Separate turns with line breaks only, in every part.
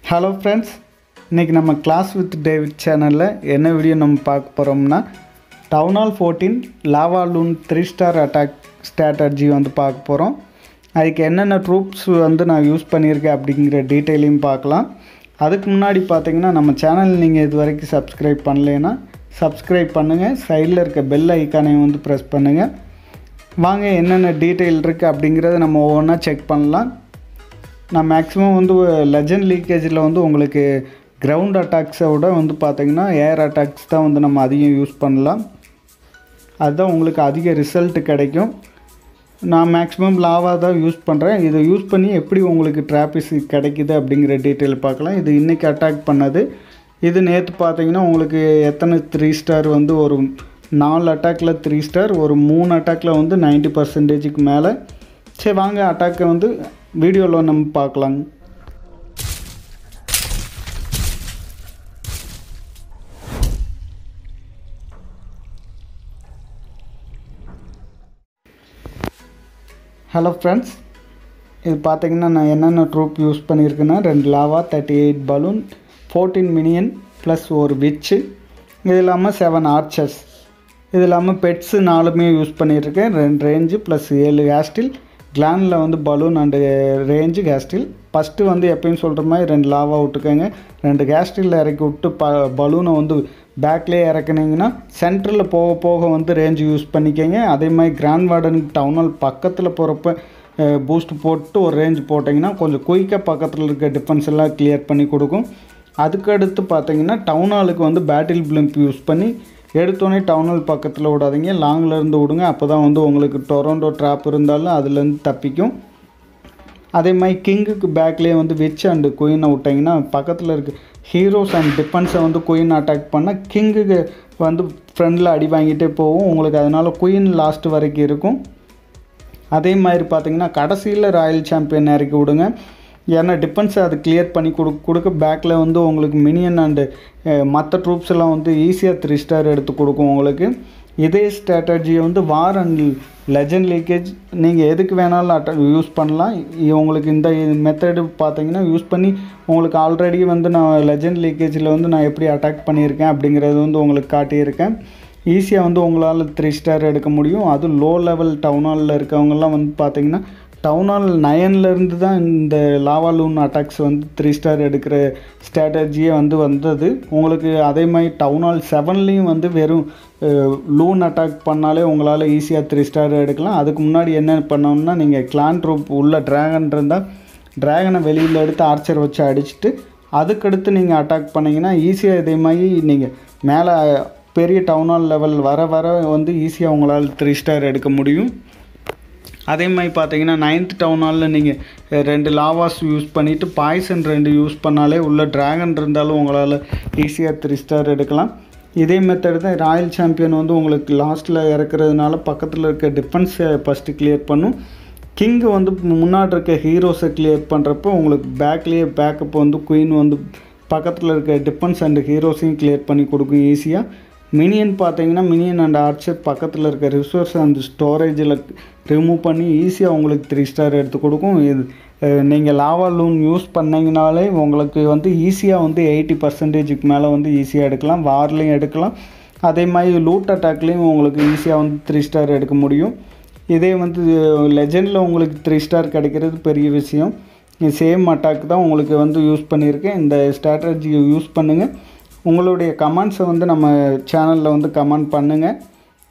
hello friends இன்றைக்கி நம்ம class with David சேனலில் என்ன வீடியோ நம்ம பார்க்க போகிறோம்னா town hall fourteen lava loon three star attack strategy வந்து பார்க்க போகிறோம் அதுக்கு என்னென்ன ட்ரூப்ஸ் வந்து நான் யூஸ் பண்ணியிருக்கேன் அப்படிங்கிற டீட்டெயிலையும் பார்க்கலாம் அதுக்கு முன்னாடி பார்த்தீங்கன்னா நம்ம சேனல் நீங்கள் இது வரைக்கும் சப்ஸ்கிரைப் பண்ணலைன்னா சப்ஸ்கிரைப் பண்ணுங்கள் சைடில் இருக்க பெல் ஐக்கானையும் வந்து ப்ரெஸ் பண்ணுங்கள் வாங்க என்னென்ன டீட்டெயில் இருக்குது அப்படிங்கிறத நம்ம ஒவ்வொன்றா செக் பண்ணலாம் நான் மேக்ஸிமம் வந்து லெஜண்ட் லீக்கேஜில் வந்து உங்களுக்கு கிரவுண்ட் அட்டாக்ஸை விட வந்து பார்த்திங்கன்னா ஏர் அட்டாக்ஸ் தான் வந்து நம்ம அதிகம் யூஸ் பண்ணலாம் அதுதான் உங்களுக்கு அதிக ரிசல்ட் கிடைக்கும் நான் மேக்ஸிமம் லாவா தான் யூஸ் பண்ணுறேன் இதை யூஸ் பண்ணி எப்படி உங்களுக்கு ட்ராபிஸ் கிடைக்குது அப்படிங்கிற டீட்டெயில் பார்க்கலாம் இது இன்றைக்கி அட்டாக் பண்ணது இது நேற்று பார்த்தீங்கன்னா உங்களுக்கு எத்தனை த்ரீ ஸ்டார் வந்து ஒரு நாலு அட்டாக்கில் த்ரீ ஸ்டார் ஒரு மூணு அட்டாக்கில் வந்து நைன்ட்டி பர்சன்டேஜுக்கு மேலே சரி வாங்க அட்டாக்கை வந்து வீடியோவில் நம்ம பார்க்கலாம் ஹலோ ஃப்ரெண்ட்ஸ் இது பார்த்தீங்கன்னா நான் என்னென்ன ட்ரூப் யூஸ் பண்ணியிருக்கேன்னா ரெண்டு lava thirty eight balloon fourteen minion plus ஒரு விச்சு இது இல்லாமல் செவன் ஆர்ச்சர்ஸ் இது இல்லாமல் பெட்ஸு நாலுமே யூஸ் பண்ணியிருக்கேன் ரெண்டு ரேஞ்சு ப்ளஸ் ஏழு ஹேஸ்டில் கிளானில் வந்து balloon and range castle first வந்து எப்பயும் சொல்கிற மாதிரி ரெண்டு லாவா விட்டுக்கோங்க ரெண்டு கேஸ்டில் இறக்கி விட்டு ப பலூனை வந்து பேக்லேயே இறக்குனீங்கன்னா சென்டரில் போக போக வந்து ரேஞ்சு யூஸ் பண்ணிக்கோங்க அதே மாதிரி கிராண்ட் வார்டனுக்கு டவுனால் பக்கத்தில் போகிறப்ப பூஸ்ட் போட்டு ஒரு ரேஞ்ச் போட்டிங்கன்னா கொஞ்சம் குயிக்காக பக்கத்தில் இருக்க டிஃபென்ஸ் எல்லாம் கிளியர் பண்ணி கொடுக்கும் அதுக்கடுத்து பார்த்தீங்கன்னா டவுன் ஹாலுக்கு வந்து பேட்டில் பிளிம்ப் யூஸ் பண்ணி எடுத்தோடனே டவுன் ஹால் பக்கத்தில் விடாதீங்க லாங்கில் இருந்து விடுங்க அப்போ தான் வந்து உங்களுக்கு டொரண்டோ ட்ராப் இருந்தாலும் அதுலேருந்து தப்பிக்கும் அதே மாதிரி கிங்குக்கு பேக்லேயே வந்து வெச் அண்டு குயினை விட்டிங்கன்னா பக்கத்தில் இருக்க ஹீரோஸ் அண்ட் டிஃபென்ஸை வந்து குயின் அட்டாக் பண்ணால் கிங்குக்கு வந்து ஃப்ரெண்டில் அடி வாங்கிட்டே போகும் உங்களுக்கு அதனால் குயின் லாஸ்ட் வரைக்கும் இருக்கும் அதே மாதிரி பார்த்தீங்கன்னா கடைசியில் ராயல் சாம்பியன் இறக்கி விடுங்க ஏன்னா டிஃபென்ஸை அது கிளியர் பண்ணி கொடு கொடுக்க பேக்கில் வந்து உங்களுக்கு மினியன் அண்டு மற்ற ட்ரூப்ஸ் எல்லாம் வந்து ஈஸியாக த்ரீ ஸ்டார் எடுத்து கொடுக்கும் உங்களுக்கு இதே ஸ்ட்ராட்டஜியை வந்து வார் அண்ட் லெஜண்ட் லீக்கேஜ் நீங்கள் எதுக்கு வேணாலும் அட்ட யூஸ் பண்ணலாம் உங்களுக்கு இந்த மெத்தடு பார்த்தீங்கன்னா யூஸ் பண்ணி உங்களுக்கு ஆல்ரெடி வந்து நான் லெஜண்ட் லீக்கேஜில் வந்து நான் எப்படி அட்டாக் பண்ணியிருக்கேன் அப்படிங்கிறது வந்து உங்களுக்கு காட்டியிருக்கேன் ஈஸியாக வந்து உங்களால் த்ரீ ஸ்டார் எடுக்க முடியும் அதுவும் லோ லெவல் டவுன் ஹாலில் இருக்கவங்கெல்லாம் வந்து பார்த்தீங்கன்னா டவுன் ஹால் நயன்லேருந்து தான் இந்த லாவா லூன் அட்டாக்ஸ் வந்து த்ரீ ஸ்டார் எடுக்கிற ஸ்ட்ராட்டஜியே வந்து வந்தது உங்களுக்கு அதே மாதிரி டவுன் ஹால் செவன்லேயும் வந்து வெறும் லூன் அட்டாக் பண்ணாலே உங்களால் ஈஸியாக த்ரீ ஸ்டார் எடுக்கலாம் அதுக்கு முன்னாடி என்ன பண்ணோம்னா நீங்கள் கிளான் ட்ரூப் உள்ள ட்ராகன் இருந்தால் ட்ராகனை வெளியில் எடுத்து ஆர்ச்சர் வச்சு அடிச்சுட்டு அதுக்கடுத்து நீங்கள் அட்டாக் பண்ணிங்கன்னா ஈஸியாக இதே மாதிரி நீங்கள் மேலே பெரிய டவுன் ஹால் லெவல் வர வர வந்து ஈஸியாக உங்களால் த்ரீ ஸ்டார் எடுக்க முடியும் அதே மாதிரி பார்த்தீங்கன்னா நைன்த் டவுன் ஹாலில் நீங்கள் ரெண்டு லாவாஸ் யூஸ் பண்ணிவிட்டு பாய்சன் ரெண்டு யூஸ் பண்ணாலே உள்ள ட்ராகன் இருந்தாலும் உங்களால் ஈஸியாக த்ரீ ஸ்டார் எடுக்கலாம் இதே மெத்தட் தான் ராயல் சாம்பியன் வந்து உங்களுக்கு லாஸ்ட்டில் இறக்குறதுனால பக்கத்தில் இருக்க டிஃபென்ஸை ஃபஸ்ட்டு கிளியர் பண்ணும் கிங்கு வந்து முன்னாடி இருக்க ஹீரோஸை கிளியர் பண்ணுறப்போ உங்களுக்கு பேக்லேயே பேக்கப் வந்து குயின் வந்து பக்கத்தில் இருக்க டிஃபென்ஸ் அண்ட் ஹீரோஸையும் கிளியர் பண்ணி கொடுக்கும் ஈஸியாக மினியன் பார்த்தீங்கன்னா மினியன் அண்ட் ஆர்ச்சர் பக்கத்தில் இருக்க ரிசோர்ஸ் அந்த ஸ்டோரேஜில் ரிமூவ் பண்ணி ஈஸியாக உங்களுக்கு த்ரீ ஸ்டார் எடுத்து கொடுக்கும் இது நீங்கள் லாவா லூன் யூஸ் பண்ணிங்கனாலே உங்களுக்கு வந்து ஈஸியாக வந்து எயிட்டி பர்சன்டேஜுக்கு மேலே வந்து ஈஸியாக எடுக்கலாம் வார்லேயும் எடுக்கலாம் அதே மாதிரி லூட் அட்டாக்லேயும் உங்களுக்கு ஈஸியாக வந்து த்ரீ ஸ்டார் எடுக்க முடியும் இதே வந்து லெஜண்டில் உங்களுக்கு த்ரீ ஸ்டார் கிடைக்கிறது பெரிய விஷயம் சேம் அட்டாக் தான் உங்களுக்கு வந்து யூஸ் பண்ணியிருக்கேன் இந்த ஸ்ட்ராட்டஜியை யூஸ் பண்ணுங்கள் உங்களுடைய கமெண்ட்ஸை வந்து நம்ம சேனலில் வந்து கமெண்ட் பண்ணுங்கள்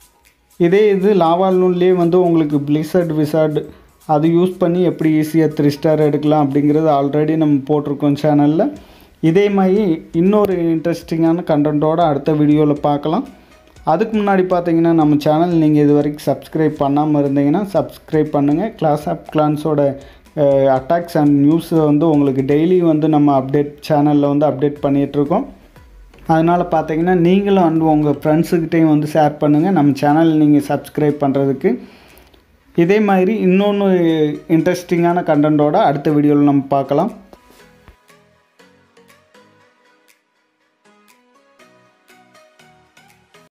இதே இது லாவாலூன்லேயே வந்து உங்களுக்கு பிளிசர்ட் விசார்டு அது யூஸ் பண்ணி எப்படி ஈஸியாக த்ரீ ஸ்டார் எடுக்கலாம் அப்படிங்கிறது ஆல்ரெடி நம்ம போட்டிருக்கோம் சேனலில் இதே மாதிரி இன்னொரு இன்ட்ரெஸ்டிங்கான கண்டென்ட்டோடு அடுத்த வீடியோவில் பார்க்கலாம் அதுக்கு முன்னாடி பார்த்தீங்கன்னா நம்ம சேனல் நீங்கள் இது வரைக்கும் சப்ஸ்கிரைப் பண்ணாமல் இருந்தீங்கன்னா சப்ஸ்கிரைப் பண்ணுங்கள் கிளாஸ் ஆஃப் கிளான்ஸோட அட்டாக்ஸ் அண்ட் நியூஸை வந்து உங்களுக்கு டெய்லி வந்து நம்ம அப்டேட் சேனலில் வந்து அப்டேட் பண்ணிகிட்ருக்கோம் அதனால் பார்த்தீங்கன்னா நீங்களும் வந்து உங்கள் ஃப்ரெண்ட்ஸுக்கிட்டையும் வந்து ஷேர் பண்ணுங்கள் நம்ம சேனல் நீங்கள் சப்ஸ்கிரைப் பண்ணுறதுக்கு இதே மாதிரி இன்னொன்று இன்ட்ரெஸ்டிங்கான கண்டென்ட்டோட அடுத்த வீடியோவில் நம்ம பார்க்கலாம்